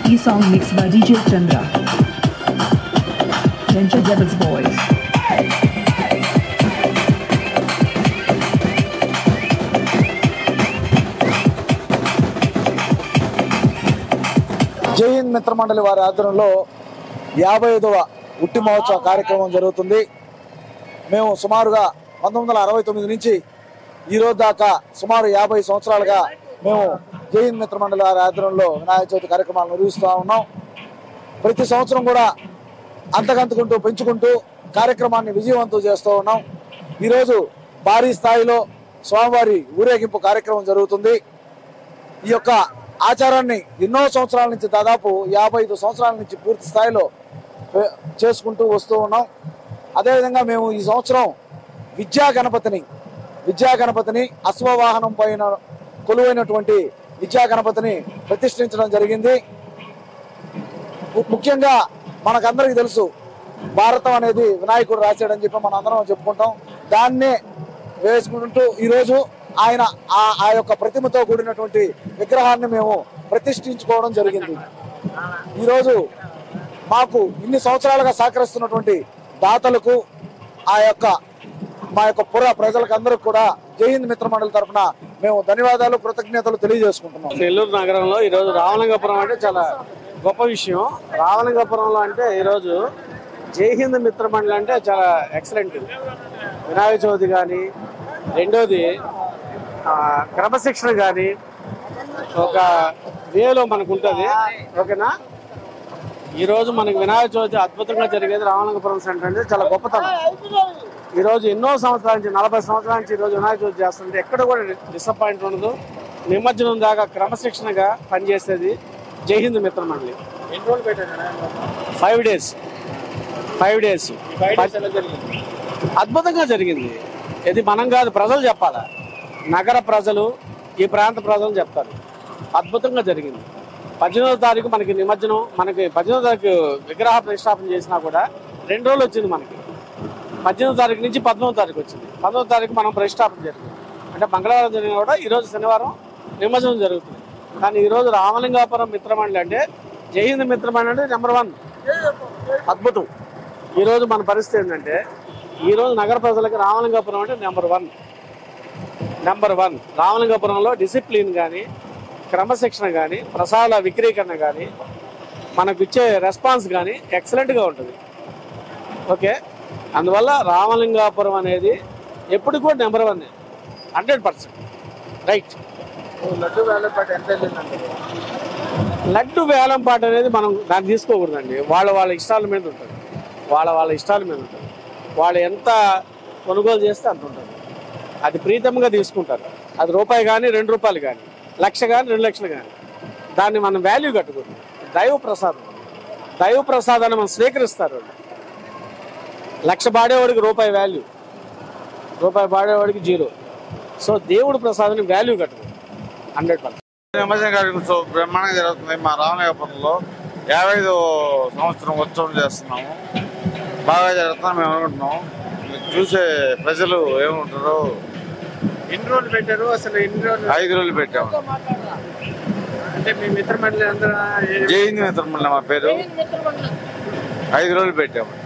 E song mixed by DJ Chandra. Venture Devils Boys. జై హింద్ మిత్ర మండలి వారి ఆధ్వర్యంలో యాభై ఐదవ ఉట్టి మహోత్సవ కార్యక్రమం జరుగుతుంది మేము సుమారుగా పంతొమ్మిది వందల అరవై తొమ్మిది నుంచి ఈ రోజు దాకా సుమారు యాభై సంవత్సరాలుగా మేము జై హింద్ మిత్ర మండలి వారి ఆధ్వర్యంలో వినాయక చవితి కార్యక్రమాలు నిర్వహిస్తూ ఉన్నాం ప్రతి సంవత్సరం కూడా అంతకంతుకుంటూ పెంచుకుంటూ కార్యక్రమాన్ని విజయవంతం చేస్తూ ఉన్నాం ఈరోజు భారీ స్థాయిలో స్వామివారి ఊరేగింపు కార్యక్రమం జరుగుతుంది ఈ యొక్క ఆచారాన్ని ఎన్నో సంవత్సరాల నుంచి దాదాపు యాభై ఐదు సంవత్సరాల నుంచి పూర్తి స్థాయిలో ఏ, చేసుకుంటూ వస్తూ ఉన్నాం అదేవిధంగా మేము ఈ సంవత్సరం విద్యా గణపతిని విద్యా గణపతిని అశ్వవాహనం పైన కొలువైనటువంటి విద్యా గణపతిని ప్రతిష్ఠించడం జరిగింది ము- ముఖ్యంగా మనకందరికీ తెలుసు భారతం అనేది వినాయకుడు రాశాడని చెప్పి మనం అందరం చెప్పుకుంటాం దాన్నే వేసుకుంటూ ఈరోజు ఆయన ఆ ఆ యొక్క ప్రతిమతో కూడినటువంటి విగ్రహాన్ని మేము ప్రతిష్ఠించుకోవడం జరిగింది ఈరోజు మాకు ఇన్ని సంవత్సరాలుగా సహకరిస్తున్నటువంటి దాతలకు ఆ యొక్క మా యొక్క పుర ప్రజలకు అందరికి కూడా జై హింద్ మిత్ర మండలి తరఫున మేము ధన్యవాదాలు కృతజ్ఞతలు తెలియజేసుకుంటున్నాం నెల్లూరు నగరంలో ఈరోజు రావణలింగపురం అంటే చాలా గొప్ప విషయం రావణలింగపురంలో అంటే ఈరోజు జై హింద్ మిత్ర మండలి అంటే చాలా ఎక్సలెంట్ వినాయక చవితి కానీ రెండోది ఆ, క్రమశిక్షణ కానీ ఒక వేలో మనకు ఉంటుంది ఓకేనా ఈరోజు మనకి వినాయక చవితి అద్భుతంగా జరిగేది రావణలింగపురం సెంటర్ అంటే చాలా గొప్పతనం ఈరోజు ఎన్నో సంవత్సరాల నుంచి నలభై సంవత్సరాల నుంచి ఈరోజు వినాయక చవితి చేస్తుంటే ఎక్కడ కూడా డిసప్పాయింట్ ఉండదు నిమజ్జనం దాకా క్రమశిక్షణగా పనిచేసేది జై హింద్ మిత్ర మండలి ఎన్ని రోజులు పెట్టారు ఫైవ్ డేస్ ఫైవ్ డేస్ అద్భుతంగా జరిగింది ఇది మనం కాదు ప్రజలు చెప్పాలా నగర ప్రజలు ఈ ప్రాంత ప్రజలు చెప్తారు అద్భుతంగా జరిగింది పద్దెనిమిదో తారీఖు మనకి నిమజ్జనం మనకి పద్దెనిమిదో తారీఖు విగ్రహ ప్రతిష్టాపన చేసినా కూడా రెండు రోజులు వచ్చింది మనకి పద్దెనిమిదో తారీఖు నుంచి పద్మూడో తారీఖు వచ్చింది పదమూడో తారీఖు మనం ప్రతిష్టాపన జరిగింది అంటే మంగళవారం జరిగిన కూడా ఈరోజు శనివారం నిమజ్జనం జరుగుతుంది కానీ ఈరోజు రామలింగాపురం మిత్రమండలి అంటే జై హింద్ మిత్రమండలి అంటే నెంబర్ వన్ అద్భుతం ఈరోజు మన పరిస్థితి ఏంటంటే ఈరోజు నగర ప్రజలకు రామలింగాపురం అంటే నెంబర్ వన్ నెంబర్ వన్ రామలింగాపురంలో డిసిప్లిన్ కానీ క్రమశిక్షణ కానీ ప్రసాద విక్రీకరణ కానీ మనకు ఇచ్చే రెస్పాన్స్ కానీ ఎక్సలెంట్గా ఉంటుంది ఓకే అందువల్ల రామలింగాపురం అనేది ఎప్పుడు కూడా number one hundred percent right laddu వేలపాటి ఎంత వెళ్ళిందండి లడ్డు వేలం పాట అనేది మనం దాన్ని తీసుకోకూడదండి వాళ్ళ వాళ్ళ ఇష్టాల మీద ఉంటుంది వాళ్ళ వాళ్ళ ఇష్టాల మీద ఉంటుంది వాళ్ళు ఎంత కొనుగోలు చేస్తే అంత ఉంటుంది అది ప్రీతంగా తీసుకుంటారు అది రూపాయి కానీ రెండు రూపాయలు కానీ లక్ష కానీ రెండు లక్షలు కానీ దాన్ని మనం వాల్యూ కట్టుకుంటాం దైవ ప్రసాదం దైవ ప్రసాదాన్ని మనం స్వీకరిస్తారు వాళ్ళు లక్ష పాడేవాడికి రూపాయి వాల్యూ రూపాయి పాడేవాడికి జీరో సో దేవుడు ప్రసాదాన్ని వాల్యూ కట్టుకుంటాం హండ్రెడ్ పర్సెంట్ నిమజ్జన కార్యక్రమం సో బ్రహ్మాండంగా జరుగుతుంది మా రామలింగపురంలో యాభై ఐదు సంవత్సరం ఉత్సవం చేస్తున్నాము బాగా జరుగుతుంది మేము అనుకుంటున్నాం ఇది చూసే ప్రజలు ఏమంటారో ఎన్ని రోజులు పెట్టారు అసలు ఎన్ని రోజులు ఐదు రోజులు పెట్టాము అంటే మీ మిత్ర మండలి అందరూ జై హింద్ మిత్రమండలి మా పేరు ఐదు రోజులు పెట్టాము